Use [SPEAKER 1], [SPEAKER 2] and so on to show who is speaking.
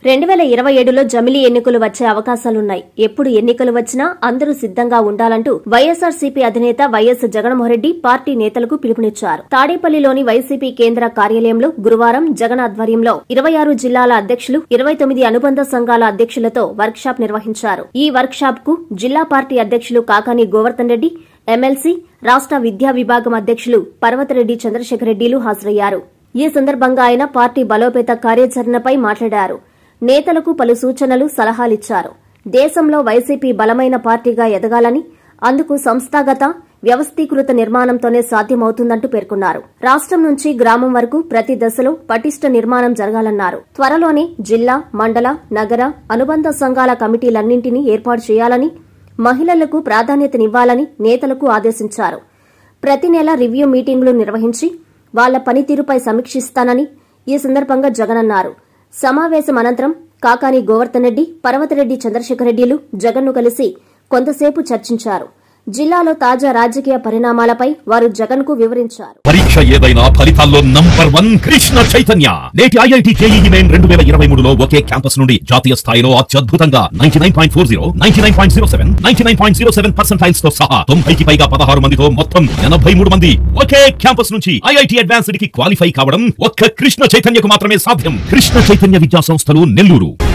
[SPEAKER 1] రెండు వేల ఇరవై ఏడులో జమిలీ ఎన్నికలు వచ్చే అవకాశాలున్నాయి ఎప్పుడు ఎన్నికలు వచ్చినా అందరూ సిద్ధంగా ఉండాలంటూ వైఎస్ఆర్సీపీ అధినేత వైఎస్ జగన్మోహన్రెడ్డి పార్టీ నేతలకు పిలుపునిచ్చారు తాడేపల్లిలోని వైసీపీ కేంద్ర కార్యాలయంలో గురువారం జగన్ ఆధ్వర్యంలో ఇరవై ఆరు జిల్లాల అధ్యక్షులు ఇరవై తొమ్మిది అనుబంధ సంఘాల అధ్యక్షులతో వర్క్షాప్ నిర్వహించారు ఈ వర్క్షాప్ కు జిల్లా పార్టీ అధ్యక్షులు కాకాని గోవర్ధన్ రెడ్డి ఎమ్మెల్సీ రాష్ట విద్యా విభాగం అధ్యక్షులు పర్వతరెడ్డి చంద్రశేఖర్ రెడ్డిలు హాజరయ్యారు ఈ సందర్భంగా ఆయన పార్టీ బలోపేత కార్యాచరణపై మాట్లాడారు నేతలకు పలు సూచనలు సలహాలిచ్చారు దేశంలో వైసీపీ బలమైన పార్టీగా ఎదగాలని అందుకు సంస్థాగత వ్యవస్థీకృత నిర్మాణంతోనే సాధ్యమవుతుందంటూ పేర్కొన్నారు రాష్ట్రం నుంచి గ్రామం వరకు ప్రతి దశలో పటిష్ట నిర్మాణం జరగాలన్నారు త్వరలోనే జిల్లా మండల నగర అనుబంధ సంఘాల కమిటీలన్నింటినీ ఏర్పాటు చేయాలని మహిళలకు ప్రాధాన్యతనివ్వాలని నేతలకు ఆదేశించారు ప్రతి నెల రివ్యూ మీటింగులు నిర్వహించి వాళ్ల పనితీరుపై సమీక్షిస్తానని ఈ సందర్భంగా జగన్ అన్నారు సమావేశం అనంతరం కాకాని గోవర్ధన్ రెడ్డి పర్వతరెడ్డి చంద్రశేఖర్ రెడ్డిలు జగన్ను కలిసి కొంతసేపు చర్చించారు జిల్లాలో తాజా రాజకీయ పరిణామాలపై వారు జగన్కు వివరించారు
[SPEAKER 2] పరీక్ష ఏదైనా ఫలితాల్లో నంబర్ వన్ కృష్ణ చైతన్య నేటి ఐఐటి జేఈఈ మెయిన్ రెండు వేల ఇరవై మూడులో ఒకే క్యాంపస్ నుండి జాతీయ స్థాయిలో అత్యద్భుతంగా ninety nine point four zero ninety nine point zero seven ninety nine point zero seven percentiles తో సహా తొంభైకి పైగా పదహారు మందితో మొత్తం ఎనభై మూడు మంది ఒకే క్యాంపస్ నుంచి ఐఐటి అడ్వాన్స్డ్ కి క్వాలిఫై కావడం ఒక్క కృష్ణ చైతన్యకు మాత్రమే సాధ్యం కృష్ణ చైతన్య విద్యా సంస్థలు నెల్లూరు